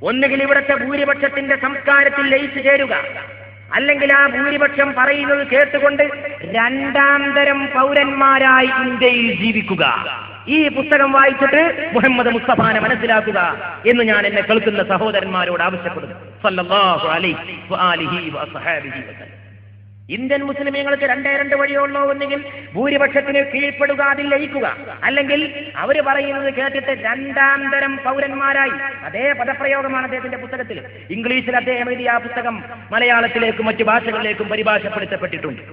ഒന്നുകിൽ ഇവിടുത്തെ ഭൂരിപക്ഷത്തിന്റെ സംസ്കാരത്തിൽ ലയിച്ചു ചേരുക അല്ലെങ്കിൽ ആ ഭൂരിപക്ഷം പറയുന്നത് കേട്ടുകൊണ്ട് രണ്ടാം തരം പൗരന്മാരായി ഇന്ത്യയിൽ ജീവിക്കുക ഈ പുസ്തകം വായിച്ചിട്ട് മുഹമ്മദ് മുസ്തഫാനെ മനസ്സിലാക്കുക എന്ന് ഞാൻ എന്നെ കേൾക്കുന്ന സഹോദരന്മാരോട് ആവശ്യപ്പെടുന്നു സല്ലല്ലാഹു അലൈഹി വആലിഹി വസഹാബിഹി വസല്ലം ഇന്ത്യൻ മുസ്ലിമീങ്ങൾക്ക് രണ്ടേ രണ്ട് വഴിയുള്ളൂ ഒന്നുകിൽ ഭൂരിപക്ഷത്തിന് കീഴ്പ്പെടുക അതിൽ ലയിക്കുക അല്ലെങ്കിൽ അവർ പറയുന്നത് കേട്ടിട്ട് രണ്ടാം തരം പൗരന്മാരായി അതേ പദപ്രയോഗമാണ് അദ്ദേഹത്തിന്റെ പുസ്തകത്തിൽ ഇംഗ്ലീഷിൽ അദ്ദേഹം എഴുതിയ ആ പുസ്തകം മലയാളത്തിലേക്കും മറ്റു ഭാഷകളിലേക്കും പരിഭാഷപ്പെടുത്തപ്പെട്ടിട്ടുണ്ട്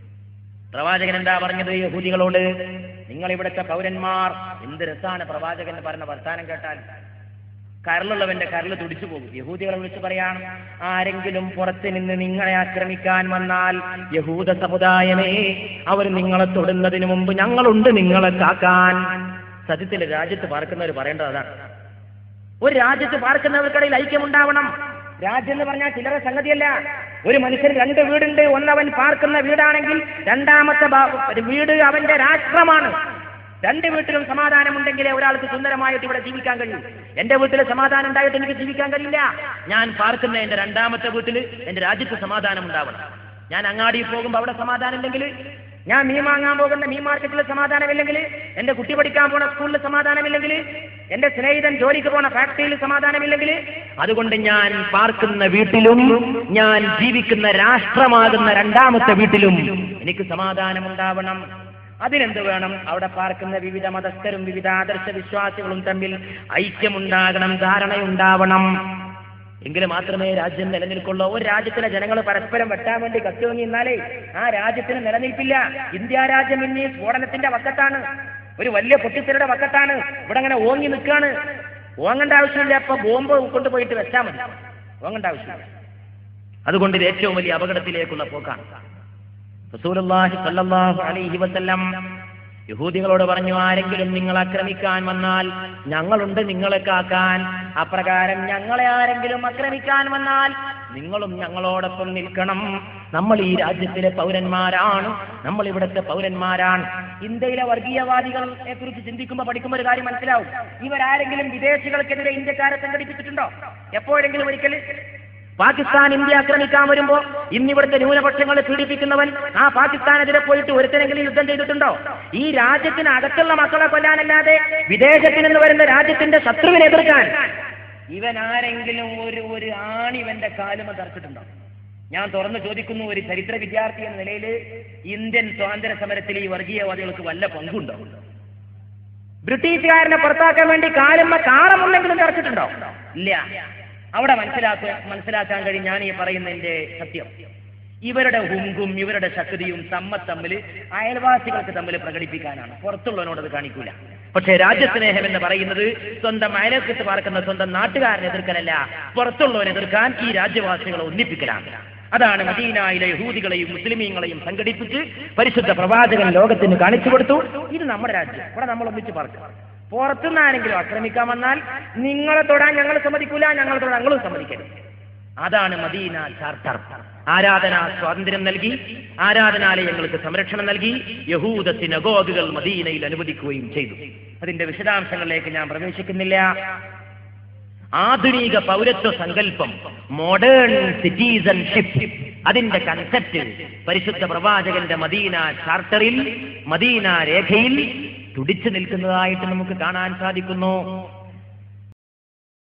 പ്രവാചകൻ എന്താ പറഞ്ഞത് യഹൂദികളോട് നിങ്ങൾ ഇവിടുത്തെ പൗരന്മാർ എന്ത് രസാണ് പ്രവാചകൻ പറഞ്ഞ വർത്താനം കേട്ടാൽ കരളുള്ളവന്റെ കരൾ തുടിച്ചു പോകും യഹൂദികളെ വിളിച്ച് പറയാണ് ആരെങ്കിലും പുറത്ത് നിന്ന് നിങ്ങളെ ആക്രമിക്കാൻ വന്നാൽ യഹൂദ സമുദായമേ അവർ നിങ്ങളെ തൊടുന്നതിന് മുമ്പ് ഞങ്ങളുണ്ട് നിങ്ങളെ കാക്കാൻ സത്യത്തിൽ രാജ്യത്ത് പാർക്കുന്നവർ പറയേണ്ടത് അതാണ് ഒരു രാജ്യത്ത് പാർക്കുന്നവർക്കിടയിൽ ഐക്യമുണ്ടാവണം രാജ്യം എന്ന് പറഞ്ഞാൽ ചില്ലറ സംഗതിയല്ല ഒരു മനുഷ്യന് രണ്ട് വീടുണ്ട് ഒന്നവൻ പാർക്കുന്ന വീടാണെങ്കിൽ രണ്ടാമത്തെ ഭാ- ഒരു വീട് അവന്റെ രാഷ്ട്രമാണ് രണ്ട് വീട്ടിലും സമാധാനമുണ്ടെങ്കിലേ ഒരാൾക്ക് സുന്ദരമായിട്ട് ഇവിടെ ജീവിക്കാൻ കഴിയൂ എന്റെ വീട്ടിൽ സമാധാനം ഉണ്ടായിട്ട് എനിക്ക് ജീവിക്കാൻ കഴിയില്ല ഞാൻ പാർക്കുന്ന എന്റെ രണ്ടാമത്തെ വീട്ടിൽ എന്റെ രാജ്യത്ത് സമാധാനം ഉണ്ടാവണം ഞാൻ അങ്ങാടിയിൽ പോകുമ്പോൾ അവിടെ സമാധാനം ഇല്ലെങ്കിൽ ഞാൻ മീൻ വാങ്ങാൻ പോകുന്ന മീൻ മാർക്കറ്റിൽ സമാധാനമില്ലെങ്കിൽ എന്റെ കുട്ടി പഠിക്കാൻ പോണ സ്കൂളിൽ സമാധാനമില്ലെങ്കിൽ എന്റെ സ്നേഹിതൻ ജോലിക്ക് പോണ ഫാക്ടറിയിൽ സമാധാനമില്ലെങ്കിൽ അതുകൊണ്ട് ഞാൻ പാർക്കുന്ന വീട്ടിലും ഞാൻ ജീവിക്കുന്ന രാഷ്ട്രമാകുന്ന രണ്ടാമത്തെ വീട്ടിലും എനിക്ക് സമാധാനമുണ്ടാവണം അതിനെന്ത് വേണം അവിടെ പാർക്കുന്ന വിവിധ മതസ്ഥരും വിവിധ ആദർശ വിശ്വാസികളും തമ്മിൽ ഐക്യമുണ്ടാകണം ധാരണയുണ്ടാവണം എങ്കിൽ മാത്രമേ രാജ്യം നിലനിൽക്കുള്ളൂ ഒരു രാജ്യത്തിലെ ജനങ്ങൾ പരസ്പരം വെട്ടാൻ വേണ്ടി കത്തുവങ്ങി നിന്നാലേ ആ രാജ്യത്തിന് നിലനിൽപ്പില്ല ഇന്ത്യ രാജ്യം ഇനി സ്ഫോടനത്തിന്റെ വക്കത്താണ് ഒരു വലിയ പൊട്ടിത്തെറിയുടെ വക്കത്താണ് ഇവിടെ അങ്ങനെ ഓങ്ങി നിൽക്കാണ് ഓങ്ങേണ്ട ആവശ്യമില്ല അപ്പൊ ബോംബ് കൊണ്ടുപോയിട്ട് വെച്ചാൽ മതി ഓങ്ങേണ്ട ആവശ്യമില്ല അതുകൊണ്ട് ഇത് ഏറ്റവും വലിയ അപകടത്തിലേക്കുള്ള പോക്കാണ് റസൂലുള്ളാഹി സ്വല്ലല്ലാഹു അലൈഹി വസല്ലം യഹൂദികളോട് പറഞ്ഞു ആരെങ്കിലും നിങ്ങൾ ആക്രമിക്കാൻ വന്നാൽ ഞങ്ങളുണ്ട് നിങ്ങളെ കാക്കാൻ അപ്രകാരം ഞങ്ങളെ ആരെങ്കിലും ആക്രമിക്കാൻ വന്നാൽ നിങ്ങളും ഞങ്ങളോടൊപ്പം നിൽക്കണം നമ്മൾ ഈ രാജ്യത്തിലെ പൗരന്മാരാണ് നമ്മൾ ഇവിടുത്തെ പൗരന്മാരാണ് ഇന്ത്യയിലെ വർഗീയവാദികളെ കുറിച്ച് ചിന്തിക്കുമ്പോൾ പഠിക്കുമ്പോൾ ഒരു കാര്യം മനസ്സിലാവും ഇവരാരെങ്കിലും വിദേശികൾക്കെതിരെ ഇന്ത്യക്കാരെ സംഘടിപ്പിച്ചിട്ടുണ്ടോ എപ്പോഴെങ്കിലും ഒരിക്കൽ പാകിസ്ഥാൻ ഇന്ത്യ ആക്രമിക്കാൻ വരുമ്പോ ഇന്നിവിടുത്തെ ന്യൂനപക്ഷങ്ങളെ പീഡിപ്പിക്കുന്നവൻ ആ പാകിസ്ഥാനെതിരെ പോയിട്ട് ഒരുത്തനെങ്കിലും യുദ്ധം ചെയ്തിട്ടുണ്ടോ ഈ രാജ്യത്തിന് അകത്തുള്ള മക്കളെ കൊല്ലാനല്ലാതെ വിദേശത്തിൽ നിന്ന് വരുന്ന രാജ്യത്തിന്റെ ശത്രുവിനെ എതിർക്കാൻ ഇവൻ ആരെങ്കിലും ഒരു ഒരു ആണി ഇവന്റെ കാലുമ തറച്ചിട്ടുണ്ടോ ഞാൻ തുറന്നു ചോദിക്കുന്നു ഒരു ചരിത്ര വിദ്യാർത്ഥി എന്ന നിലയിൽ ഇന്ത്യൻ സ്വാതന്ത്ര്യ സമരത്തിൽ ഈ വർഗീയവാദികൾക്ക് വല്ല പങ്കുണ്ടോ ബ്രിട്ടീഷുകാരനെ പുറത്താക്കാൻ വേണ്ടി കാലുമ്മ കാറമുണ്ടെങ്കിലും തറച്ചിട്ടുണ്ടോ ഇല്ല അവിടെ മനസ്സിലാക്കുക മനസ്സിലാക്കാൻ കഴിയും ഞാൻ ഈ പറയുന്നതിന്റെ സത്യം ഇവരുടെ ഹുങ്കും ഇവരുടെ ശക്തിയും തമ്മ തമ്മിൽ അയൽവാസികൾക്ക് തമ്മിൽ പ്രകടിപ്പിക്കാനാണ് പുറത്തുള്ളവനോട് അത് കാണിക്കൂല പക്ഷേ രാജ്യസ്നേഹം എന്ന് പറയുന്നത് സ്വന്തം അയലക്കത്ത് പാർക്കുന്ന സ്വന്തം നാട്ടുകാരനെ എതിർക്കലല്ല പുറത്തുള്ളവനെ എതിർക്കാൻ ഈ രാജ്യവാസികളെ ഒന്നിപ്പിക്കലാണ് അതാണ് മദീനായിലെ യഹൂദികളെയും മുസ്ലിമീങ്ങളെയും സംഘടിപ്പിച്ച് പരിശുദ്ധ പ്രവാചകൻ ലോകത്തിന് കാണിച്ചു കൊടുത്തു ഇത് നമ്മുടെ രാജ്യം ഇവിടെ നമ്മൾ ഒന്നിച്ച് പറക്കും പുറത്തുനിന്ന് ആരെങ്കിലും ആക്രമിക്കാൻ വന്നാൽ നിങ്ങളെ തൊടാൻ ഞങ്ങൾ സമ്മതിക്കൂല ഞങ്ങളെ തൊടാൻ ഞങ്ങളും സമ്മതിക്കരുത് അതാണ് മദീന ചാർട്ടർ ആരാധനാ സ്വാതന്ത്ര്യം നൽകി ആരാധനാലയങ്ങൾക്ക് സംരക്ഷണം നൽകി യഹൂദ സിനഗോഗുകൾ മദീനയിൽ അനുവദിക്കുകയും ചെയ്തു അതിന്റെ വിശദാംശങ്ങളിലേക്ക് ഞാൻ പ്രവേശിക്കുന്നില്ല ആധുനിക പൗരത്വ സങ്കല്പം മോഡേൺ സിറ്റിസൺഷിപ്പ് അതിന്റെ കൺസെപ്റ്റ് പരിശുദ്ധ പ്രവാചകന്റെ മദീന ചാർട്ടറിൽ മദീന രേഖയിൽ തുടിച്ചു നിൽക്കുന്നതായിട്ട് നമുക്ക് കാണാൻ സാധിക്കുന്നു